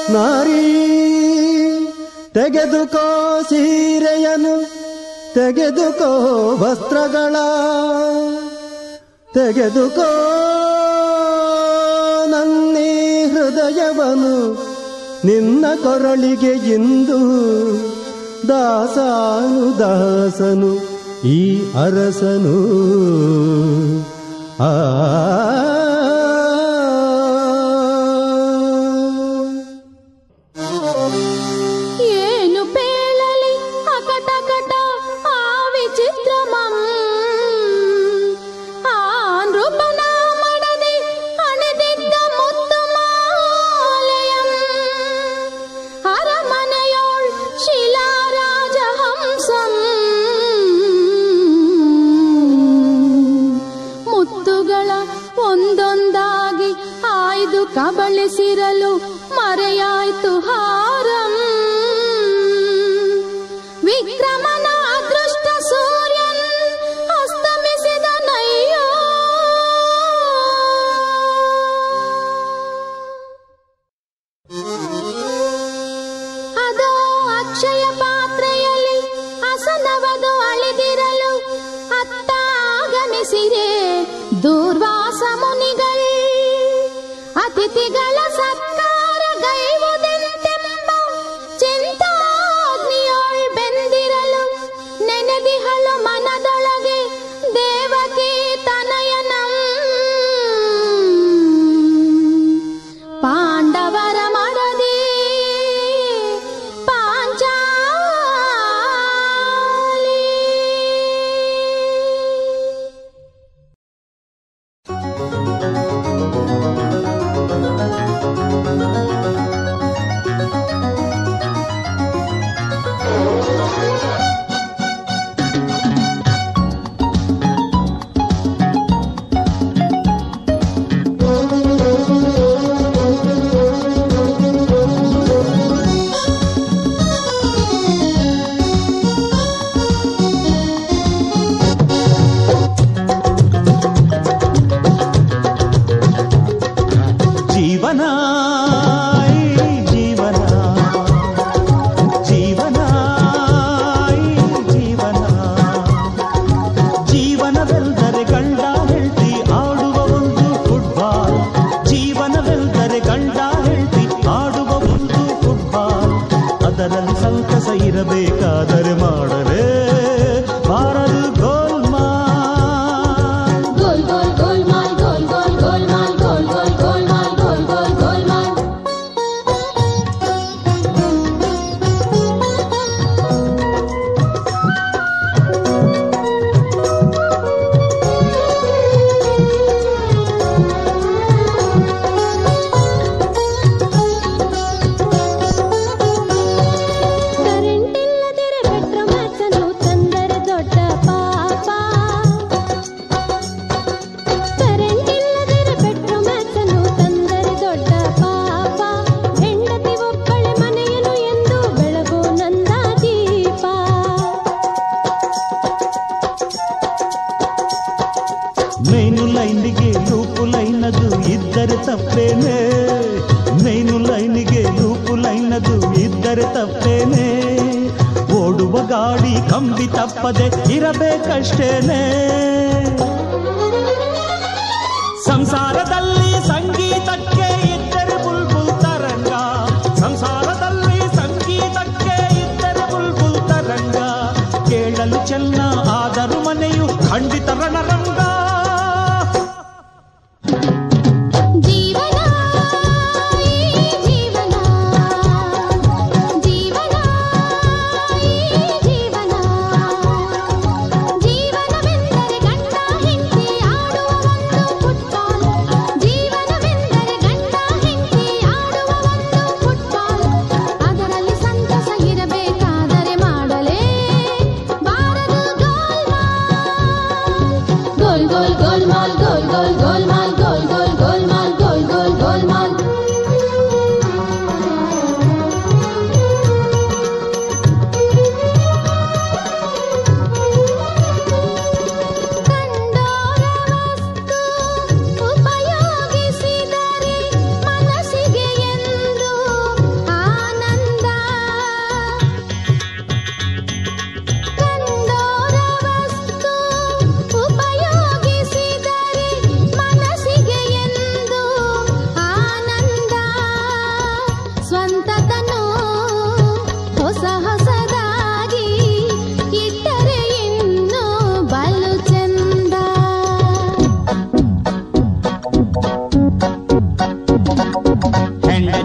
ನಾರೀ ತೆಗೆದುಕೋ ಸೀರೆಯನು ತೆಗೆದುಕೋ ವಸ್ತ್ರಗಳ ತೆಗೆದುಕೋ ನನ್ನಿ ಹೃದಯವನು ನಿನ್ನ ಕೊರಳಿಗೆ ಇಂದು ದಾಸಾನು ದಾಸನು ಈ ಅರಸನು ಆ ಏನು ಪೇಳಲಿ ಅಕಟಕಟ ಆ ವಿಚಿತ್ರಮಂ ಆ ನೃಪನ ಮಡದೆ ಅಣೆದಿದ್ದ ಮುತ್ತು ಮಾಲಯಂ ಅರಮನೆಯೋಳ್ ಶಿಲಾರಾಜಹಂಸಂ ಮುತ್ತುಗಳ ಒಂದೊಂದಾಗಿ ಆಯ್ದು ಕಬಳಿಸಿರಲು ಮರೆಯಾಯ್ತು ಹಾರಂ ವಿಕ್ರಮನ ಅದೃಷ್ಟ ಸೂರ್ಯನ್ ಅಸ್ತಮಿಸಿದನಯ್ಯೋ ಅದೋ ಅಕ್ಷಯ ಪಾತ್ರೆಯಲ್ಲಿ ಹಸನವದು ಅಳಿದಿರಲು ಅತ್ತಾಗಮಿಸಿರೆ ದೂರ್ವಾಸ ಮುನಿಗಳು ಅತಿಥಿಗಳ ಸತ್ಕಾರ ಗೈವುದೆಂತೆಂಬ ಚಿಂತಾಗ್ನಿಯೋಳ್ ಬೆಂದಿರಲು ನೆನೆದಿಹಳು ಮನದೊಳಗೆ ದೇವಕಿ ತನಯನಂ ಪಾಂಡವರ ಮಡದಿ ಪಾಂಚಾಲಿ ಜೀವನ ಈ ಜೀವನ ಜೀವನ ಈ ಜೀವನ ಜೀವನವೆಂದರೆ ಗಂಡ ಹೆಂಡತಿ ಆಡುವ ಒಂದು ಫುಟ್ಬಾಲ್ ಜೀವನವೆಂದರೆ ಗಂಡ ಹೆಂಡತಿ ಆಡುವ ಒಂದು ಫುಟ್ಬಾಲ್ ಅದರಲ್ಲಿ ಸಂತಸ ಇರಬೇಕಾದರೆ ಮಾಡಲೇ ಬಾರದು ಗೋಲ್ಮಾಲ್ ಗೋಲ್ ಗೋಲ್ ಗೋಲ್ ಮಾಲ್ ಗೋಲ್ ಗೋಲ್ ಗೋಲ್ ಮಾಲ್ ಗೋಲ್ ಗೋಲ್ ಗೋಲ್ ಮಾಲ್ ಗೋಲ್ ಗೋಲ್ ಗೋಲ್ ಮಾಲ್ ಕರೆಂಟ್ ಇಲ್ಲದಿರೆ ಪೆಟ್ರೋಮ್ಯಾಕ್ಸ್ ಅನ್ನು ತಂದರೆ ದೊಡ್ಡ ಪಾಪ ಕರೆಂಟ್ ಇಲ್ಲದಿರೆ ಪೆಟ್ರೋಮ್ಯಾಕ್ಸ್ ಅನ್ನು ತಂದರೆ ದೊಡ್ಡ ಪಾಪ ಹೆಂಡತಿ ಒಬ್ಬಳೆ ಮನೆಯನು ಎಂದು ಬೆಳಗು ನಂದ ದೀಪ ಮೇನು ಲೈನಿಗೆ ಲೂಪು ಲೈನದು ಇದ್ದರೆ ತಪ್ಪೇನೆ ಮೇನು ಲೈನಿಗೆ ಲೂಪು ಲೈನದು ಇದ್ದರೆ ತಪ್ಪೇನೆ ಓಡುವ ಗಾಡಿ ಕಂಬಿ ತಪ್ಪದೆ ಇರಬೇಕಷ್ಟೇನೆ ಸಂಸಾರದಲ್ಲಿ ಸಂಗೀತಕ್ಕೆ ಇದ್ದರೆ ಬುಲ್ಬುಲ್ ತರಂಗ ಸಂಸಾರದಲ್ಲಿ ಸಂಗೀತಕ್ಕೆ ಇದ್ದರೆ ಬುಲ್ಬುಲ್ ತರಂಗ ಕೇಳಲು ಚೆನ್ನ ಆದರೂ ಮನೆಯು ಖಂಡಿತ ರಣರಂಗ ಜೀವನ ಈ ಜೀವನ ಜೀವನ ಈ ಜೀವನ ಜೀವನವೆಂದರೆ ಗಂಡ ಹೆಂಡತಿ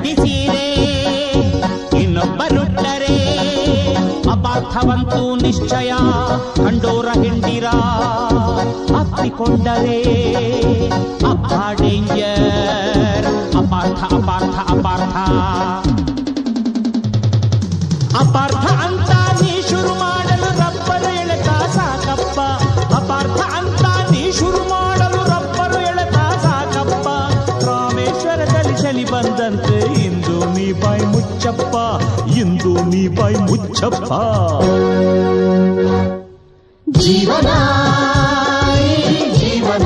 ಖಂಡಿಸಿರೆ ಇನ್ನೊಬ್ಬರುಟ್ಟರೆ ಅಪಾರ್ಥವಂತೂ ನಿಶ್ಚಯ ಕಂಡೋರ ಹೆಂಡಿರ ಅಪ್ಪಿಕೊಂಡರೆ ಅಪ್ಪ ಡೇಂಜರ್ ಅಪಾರ್ಥ ಅಪಾರ್ಥ ಅಪಾರ್ಥ ಅಪಾರ್ಥ ಅಂತ ನೀ ಶುರು ಮಾಡಲು ರಬ್ಬರು ಎಳೆತ ಸಾಕಪ್ಪ ಅಪಾರ್ಥ ಅಂತ ನೀ ಶುರು ಮಾಡಲು ರಬ್ಬರು ಎಳೆತ ಸಾಕಪ್ಪ ರಾಮೇಶ್ವರದಲ್ಲಿ ಚಲಿ ಬಂದಂತೆ ಇಂದು ನೀ ಬಾಯಿ ಮುಚ್ಚಪ್ಪ ಇಂದು ನೀ ಬಾಯಿ ಮುಚ್ಚಪ್ಪ ಜೀವನ ಈ ಜೀವನ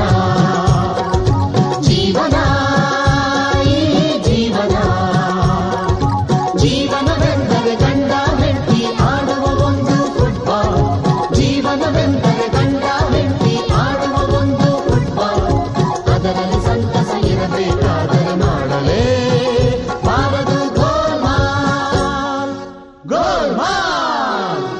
ಜೀವನ ಈ ಜೀವನ ಜೀವನವೆಂದರೆ ಗಂಡ ಹೆಂಡತಿ ಆಡುವ ಒಂದು ಫುಟ್ಬಾಲ್ ಜೀವನವೆಂದರೆ ಗಂಡ ಹೆಂಡತಿ ಆಡುವ ಒಂದು ಫುಟ್ಬಾಲ್ ಅದರಲ್ಲಿ ಸಂತಸ ಇರಬೇಕಾದರೆ ಮಾಡಲೇ ಬಾರದು ಗೋಲ್ಮಾಲ್ ಗೋಲ್ಮಾಲ್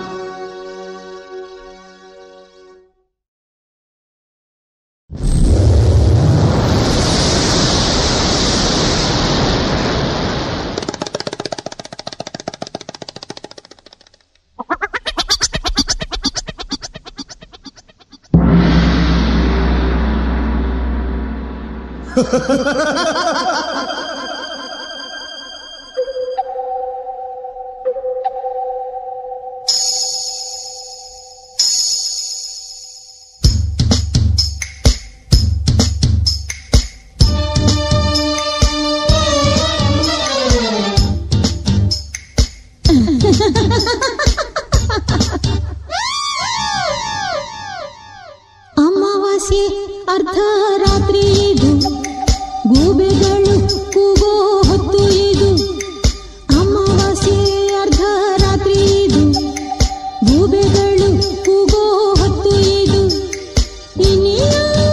ಅಮಾವಾಸ್ಯೆ ಅರ್ಧರಾತ್ರಿ ಇದು ಗೂಬೆಗಳು ಕೂಗೋ ಹೊತ್ತು ಇದು ಅಮಾವಾಸ್ಯೆ ಅರ್ಧರಾತ್ರಿ ಇದು ಗೂಬೆಗಳು ಕೂಗೋ ಹೊತ್ತು ಇದು ಇನಿಯ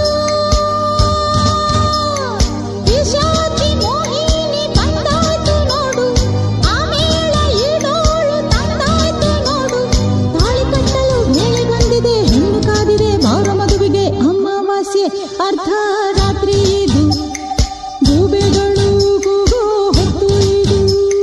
ಪಿಶಾಚಿ ಮೋಹಿನಿ ತಂದಾಯ್ತು ನೋಡು ಆಮೇಳ ಈಡೋಳು ತಂದಾಯ್ತು ನೋಡು ತಾಳಿ ಕಟ್ಟಲು ಮೇಲೆ ಬಂದಿದೆ ಹೆಣ್ಣು ಕಾದಿದೆ ಬಾರ ಮದುವೆಗೆ ಅಮಾವಾಸ್ಯೆ ಅರ್ಧ ರಾತ್ರಿ ಇದು ಗೂಬೆಗಳು ಕೂಗೋ ಹೊತ್ತು ಇದು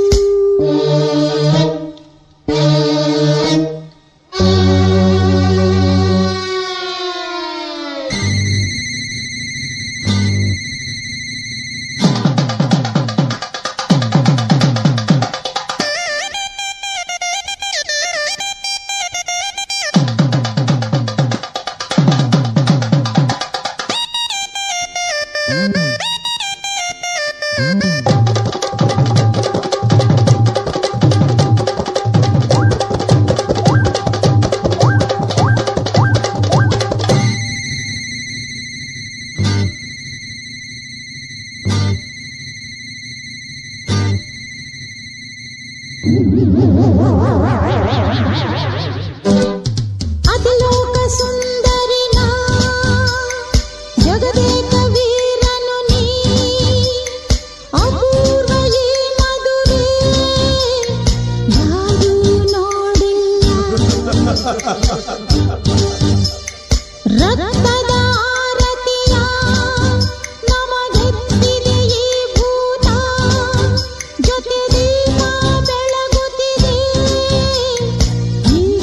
ಅತಿಲೋಕ ಸುಂದರಿನ ಜಗದೇಕ ವೀರನು ನೀ ಅಪೂರ್ವ ಈ ಮದುವೆ ಯಾರೂ ನೋಡಿಲ್ಲ ರಕ್ತದ ಆರತಿಯ ನಮಗೆತ್ತಿದೆ ಈ ಭೂತ ಜೊತೆ ದೀಪ ಬೆಳಗುತ್ತಿದೆ ಈ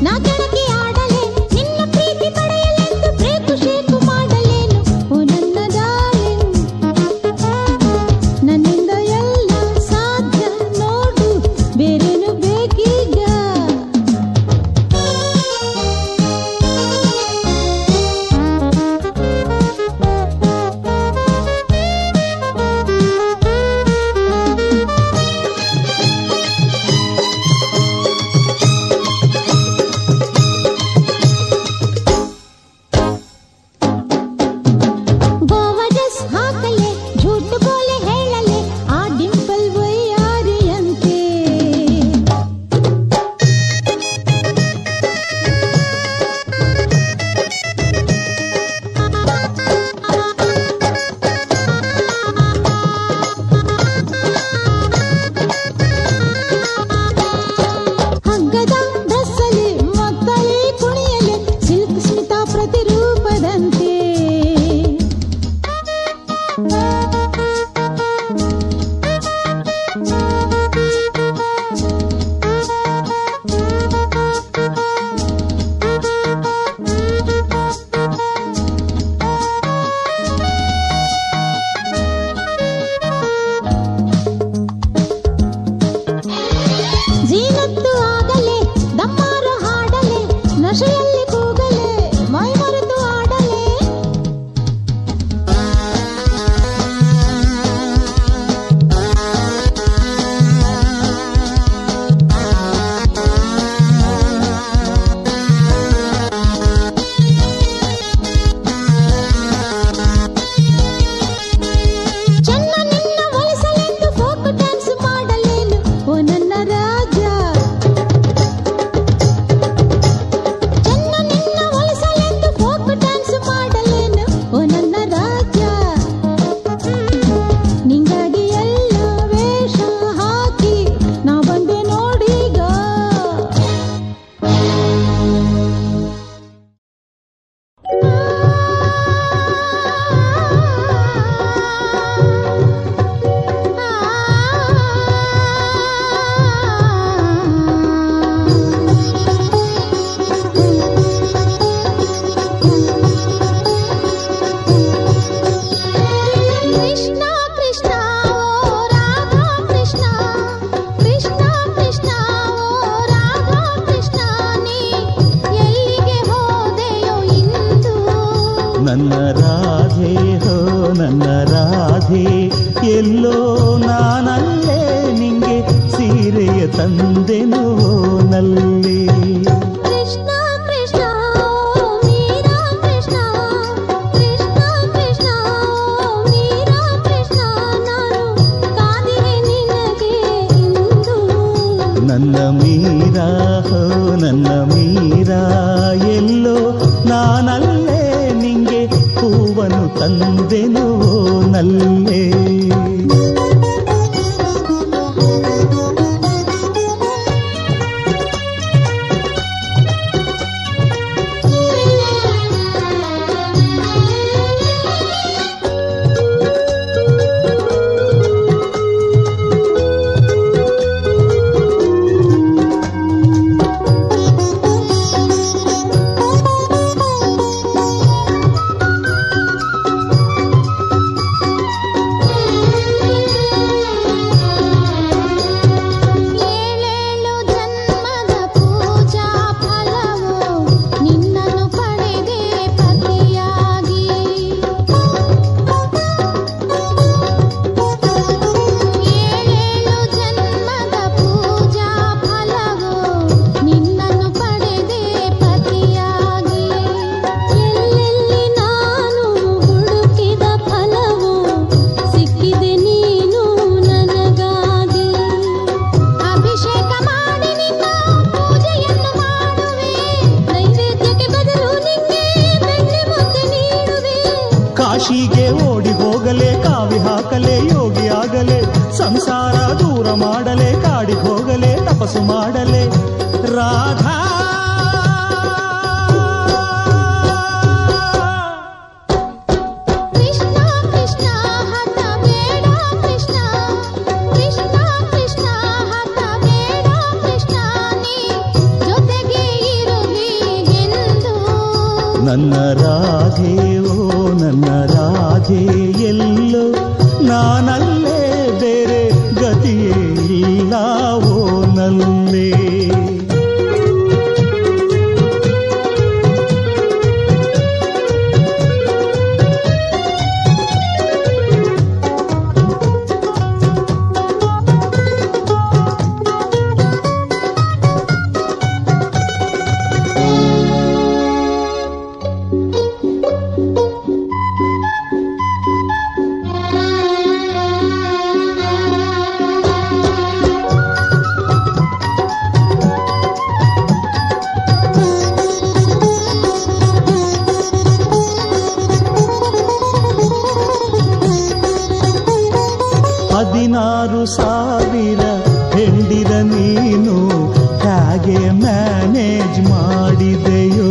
ನಾ ಕೆಣಕಿ ಆಡಲೆ ನಿನ್ನ ಪ್ರೀತಿ ಪಡೆಯಲೆಂದು ಬ್ರೇಕು ಶೇಕು ಮಾಡಲೇನು ಓ ನನ್ನ ಡಾರ್ಲಿಂಗ್ ನನ್ನಿಂದ ಎಲ್ಲ ಸಾಧ್ಯ ನೋಡು ಬೇರೇನು ಬೇಕೀಗ ಗೋವಜಸ್ ಹಾಕಲೆ झूठ ಬೋಲೆ ಹೇಳಲೆ ಆ ಡಿಂಪಲ್ ವೈಯಾರಿಯಂತೆ ಹಗ್ಗದ ಡ್ರೆಸ್ಸಲ್ಲಿ ಮಕ್ಕಳೇ ಕುಣಿಯಲೆ ಸಿಲ್ಕ್ ಸ್ಮಿತ ಪ್ರತಿರೂಪದಂತೆ ಜೀನತ್ತು ಆಗಲೆ ದಮ್ಮಾರ ಹಾಡಲೆ ನಶೆಯಲ್ಲಿ ಕೂಗಲೆ ಮೈ ಮರೆತು ಆಡಲೆ ಚೆನ್ನ ನಿನ್ನ ಒಲಿಸಲೆಂದು ಫೋಕ್ ಡ್ಯಾನ್ಸ್ ಮಾಡಲೇನು ಓ ನನ್ನ ರಾಜ ಚೆನ್ನ ನಿನ್ನ ಒಲಿಸಲೆಂದು ಫೋಕ್ ಡ್ಯಾನ್ಸ್ ಮಾಡಲೇನು ಓ ನನ್ನ ರಾಜ ನಿಂಗಾಗಿ ಎಲ್ಲ ವೇಷ ಹಾಕಿ ನಾ ಬಂದೆ ನೋಡೀಗ ಕೃಷ್ಣ ಕೃಷ್ಣ ಓ ರಾಧಾ ಕೃಷ್ಣ ಕೃಷ್ಣ ಕೃಷ್ಣ ಓ ರಾಧಾ ಕೃಷ್ಣ ನೀ ಎಲ್ಲಿಗೆ ಹೋದೆಯೋ ಇಂದು ನನ್ನ ರಾಧೆ ಹೋ ನನ್ನ ರಾಧೆ ಎಲ್ಲೋ ನಾನಲ್ಲೇ ನಿಂಗೆ ಸೀರೆಯ ತಂದೆನೋ ನಲ್ಲಿ ಕೃಷ್ಣ ಕೃಷ್ಣ ಓ ಮೀರಾ ಕೃಷ್ಣ ಕೃಷ್ಣ ಕೃಷ್ಣ ಓ ಮೀರಾ ಕೃಷ್ಣ ನಾನು ಕಾದಿರೆ ನಿನಗೆ ಇಂದು ನನ್ನ ಮೀರಾ ಹೋ ನನ್ನ ಮೀರಾ ಎಲ್ಲೋ ನಾನಲ್ಲೇ ನಿಂಗೆ ಹೂವನ್ನು ತಂದೆನೋ ನಲ್ಲೇ ಏಳೇಳು ಜನ್ಮದ ಪೂಜಾ ಫಲವು ನಿನ್ನನ್ನು ಪಡೆದೆ ಪತಿಯಾಗಿ ಏಳೇಳು ಜನ್ಮದ ಪೂಜಾ ಫಲವು ನಿನ್ನನ್ನು ಪಡೆದೆ ಪತಿಯಾಗಿ ಎಲ್ಲೆಲ್ಲಿ ನಾನು ಹುಡುಕಿದ ಫಲವು ಸಿಕ್ಕಿದೆ ನೀನು ನನಗಾಗಿ ಅಭಿಷೇಕ ಮಾಡಿ ನಿನ್ನ ಪೂಜೆಯನ್ನು ಮಾಡುವೆ ನೈವೇದ್ಯಕ್ಕೆ ಬದಲು ನಿಂಗೆ ಬೆಣ್ಣೆ ಮುದ್ದೆ ನೀಡುವೆ ಕಾಶಿಗೆ ಓಡಿ ಹೋಗಲೇ ಕಾವಿ ಹಾಕಲೇ ಯೋಗಿ ಆಗಲೇ ಸಂಸಾರ ದೂರ ಮಾಡಲೇ ಕಾಡಿಗೆ ಹೋಗಲೇ ತಪಸ್ಸು ಮಾಡಲೇ ರಾಧಾ ಕೃಷ್ಣ ಕೃಷ್ಣ ಹಠ ಬೇಡ ಕೃಷ್ಣ ಕೃಷ್ಣ ಕೃಷ್ಣ ಹಠ ಬೇಡ ಕೃಷ್ಣ ನೀ ಜೊತೆಗೆ ಇರು ನನ್ನ ರಾಧೆ ಓ ನನ್ನ ರಾಧೆ ಎಲ್ಲೋ ನಾನಲ್ಲೇ ಬೇರೆ ಗತಿಯೇ ಇಲ್ಲ ಓ ನಲ್ಲೇ ಹದಿನಾರು ಸಾವಿರ ಹೆಂಡಿರ ನೀನು ಹೇಗೆ ಮ್ಯಾನೇಜ್ ಮಾಡಿದೆಯೋ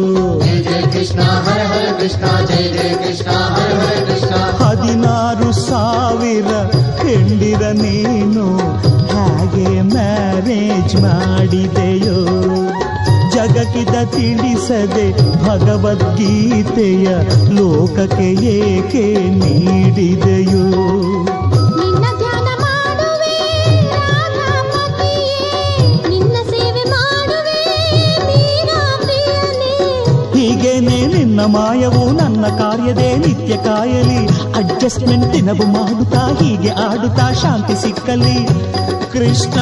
ಹದಿನಾರು ಸಾವಿರ ಹೆಂಡಿರ ನೀನು ಹೇಗೆ ಮ್ಯಾರೇಜ್ ಮಾಡಿದೆಯೋ ಜಗಕ್ಕಿದ ತಿಳಿಸದೆ ಭಗವದ್ಗೀತೆಯ ಲೋಕಕ್ಕೆ ಏಕೆ ನೀಡಿದೆಯೋ ನಿನ್ನ ಧ್ಯಾನ ಮಾಡುವೆ ರಾಧಾಪತಿಯೇ ನಿನ್ನ ಸೇವೆ ಮಾಡುವೆ ಮೀರಾ ಪ್ರಿಯನೇ ಹೀಗೇನೆ ನಿನ್ನ ಮಾಯವು ನನ್ನ ಕಾರ್ಯದೇ ನಿತ್ಯ ಕಾಯಲಿ ಅಡ್ಜಸ್ಟ್ಮೆಂಟ್ ದಿನವು ಮಾಡುತ್ತಾ ಹೀಗೆ ಆಡುತ್ತಾ ಶಾಂತಿ ಸಿಕ್ಕಲಿ ಕೃಷ್ಣ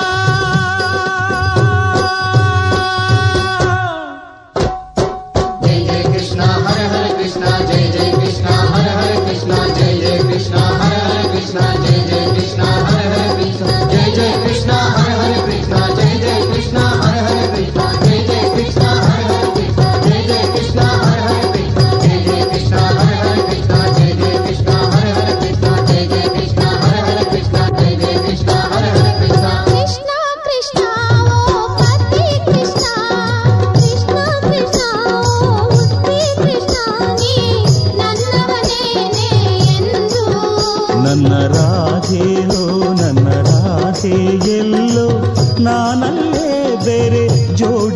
ಕೃಷ್ಣ ಕೃಷ್ಣ ಓ ಪತಿ ಕೃಷ್ಣ ಕೃಷ್ಣ ಕೃಷ್ಣ ಓ ಮುಕ್ತಿ ಕೃಷ್ಣ ನೀ ನನ್ನವನೇನೆ ಎಂದು ನನ್ನ ರಾಧೆಯೋ ನನ್ನ ರಾಧೆ ಎಲ್ಲೋ ನಾನಲ್ಲೇ ಬೇರೆ ಜೋಡಿ